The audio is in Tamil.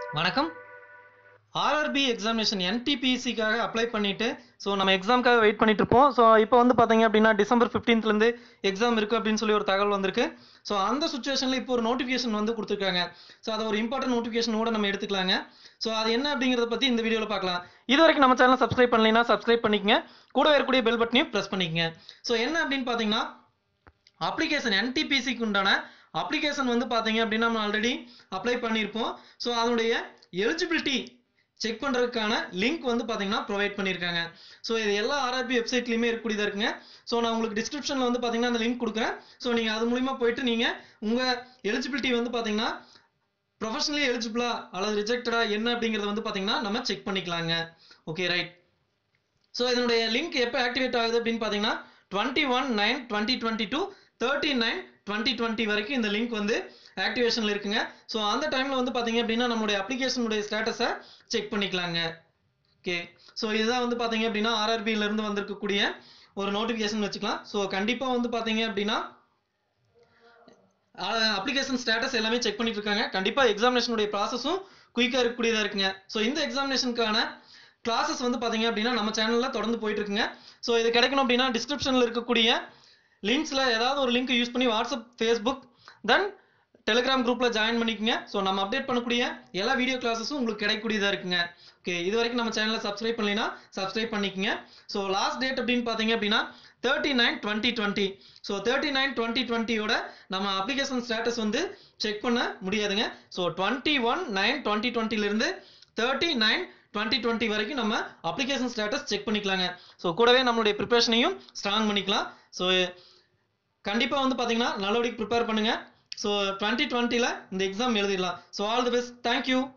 வணக்கம் ஆர்ஆர்பி எக்ஸாமினேஷன் என்டிபிசிக்காக அப்ளை பண்ணிட்டு ஸோ நம்ம எக்ஸாமுக்காக வெயிட் பண்ணிட்டு இருப்போம் ஸோ இப்போ வந்து பார்த்தீங்க அப்படின்னா டிசம்பர் 15th ல இருந்து எக்ஸாம் இருக்கு அப்படின்னு சொல்லி ஒரு தகவல் வந்திருக்கு ஸோ அந்த சுச்சுவேஷனில் இப்போ ஒரு நோட்டிஃபிகேஷன் வந்து கொடுத்துருக்காங்க ஸோ அதை ஒரு இம்பார்ட்டன்ட் நோட்டிஃபிகேஷன் கூட நம்ம எடுத்துக்கலாங்க ஸோ அது என்ன அப்படிங்கிறத பற்றி இந்த வீடியோவில் பார்க்கலாம் இது வரைக்கும் நம்ம சேனல் சப்ஸ்கிரைப் பண்ணலைன்னா சப்ஸ்கிரைப் பண்ணிக்கங்க கூட இருக்கக்கூடிய பெல் பட்டனையும் ப்ரெஸ் பண்ணிக்கங்க ஸோ என்ன அப்படின்னு பார்த்தீங்கன்னா அப்ளிகேஷன் என்டிபிசிக்கு உண்டான அப்ளிகேஷன் வந்து பார்த்தீங்க அப்படின்னா நம்ம ஆல்ரெடி அப்ளை பண்ணியிருப்போம் ஸோ அதனுடைய எலிஜிபிலிட்டி செக் பண்ணுறதுக்கான லிங்க் வந்து பார்த்தீங்கன்னா ப்ரொவைட் பண்ணியிருக்காங்க ஸோ இது எல்லா ஆர்ஆர்பி வெப்சைட்லையுமே இருக்கக்கூடியதாக இருக்குங்க ஸோ நான் உங்களுக்கு டிஸ்கிரிப்ஷனில் வந்து பார்த்தீங்கன்னா அந்த லிங்க் கொடுக்குறேன் ஸோ நீங்கள் அது மூலிமா போயிட்டு நீங்கள் உங்கள் எலிஜிபிலிட்டி வந்து பார்த்தீங்கன்னா ப்ரொஃபஷனலி எலிஜிபிளா அல்லது ரிஜெக்டடா என்ன அப்படிங்கிறத வந்து பார்த்தீங்கன்னா நம்ம செக் பண்ணிக்கலாங்க ஓகே ரைட் ஸோ இதனுடைய லிங்க் எப்போ ஆக்டிவேட் ஆகுது அப்படின்னு பார்த்தீங்கன்னா twenty one nine twenty twenty two thirty nine twenty twenty வரைக்கும் இந்த லிங்க் வந்து ஆக்டிவேஷனில் இருக்குங்க ஸோ அந்த டைமில் வந்து பார்த்தீங்க அப்படின்னா நம்மளுடைய அப்ளிகேஷனுடைய ஸ்டேட்டஸை செக் பண்ணிக்கலாங்க ஓகே ஸோ இதுதான் வந்து பார்த்தீங்க அப்படின்னா RRB ல இருந்து வந்திருக்கக்கூடிய ஒரு நோட்டிஃபிகேஷன் வச்சுக்கலாம் ஸோ கண்டிப்பாக வந்து பார்த்தீங்க அப்படின்னா அப்ளிகேஷன் ஸ்டேட்டஸ் எல்லாமே செக் பண்ணிட்டு இருக்காங்க கண்டிப்பாக எக்ஸாமினேஷனுடைய ப்ராசஸும் குயிக்காக இருக்கக்கூடியதாக இருக்குங்க ஸோ இந்த எக்ஸாமினேஷனுக்கான கிளாஸஸ் வந்து பார்த்தீங்க அப்படின்னா நம்ம சேனலில் தொடர்ந்து போயிட்டு இருக்குங்க ஸோ இது கிடைக்கணும் அப்படின்னா டிஸ்கிரிப்ஷனில் இருக்கக்கூடிய லிங்க்ஸில் ஏதாவது ஒரு லிங்க் யூஸ் பண்ணி வாட்ஸ்அப் ஃபேஸ்புக் தென் டெலிகிராம் குரூப்பில் ஜாயின் பண்ணிக்கங்க ஸோ நம்ம அப்டேட் பண்ணக்கூடிய எல்லா வீடியோ கிளாஸஸும் உங்களுக்கு கிடைக்கக்கூடியதாக இருக்குங்க ஓகே இது வரைக்கும் நம்ம சேனலை சப்ஸ்கிரைப் பண்ணலைன்னா சப்ஸ்கிரைப் பண்ணிக்கங்க ஸோ லாஸ்ட் டேட் அப்படின்னு பார்த்தீங்க அப்படின்னா thirty nine twenty twenty so thirty nine twenty டுவெண்ட்டியோட நம்ம அப்ளிகேஷன் ஸ்டேட்டஸ் வந்து செக் பண்ண முடியாதுங்க so twenty one nine twenty டுவெண்ட்டிலேருந்து தேர்ட்டி நைன் டுவெண்ட்டி டுவெண்ட்டி வரைக்கும் நம்ம அப்ளிகேஷன் ஸ்டேட்டஸ் செக் பண்ணிக்கலாங்க ஸோ கூடவே நம்மளுடைய ப்ரிப்பரேஷனையும் ஸ்ட்ராங் பண்ணிக்கலாம் ஸோ கண்டிப்பாக வந்து பார்த்தீங்கன்னா நல்லபடிக்கு ப்ரிப்பேர் பண்ணுங்க ஸோ டுவெண்ட்டி டுவெண்ட்டியில் இந்த எக்ஸாம் எழுதிடலாம் so all the best thank you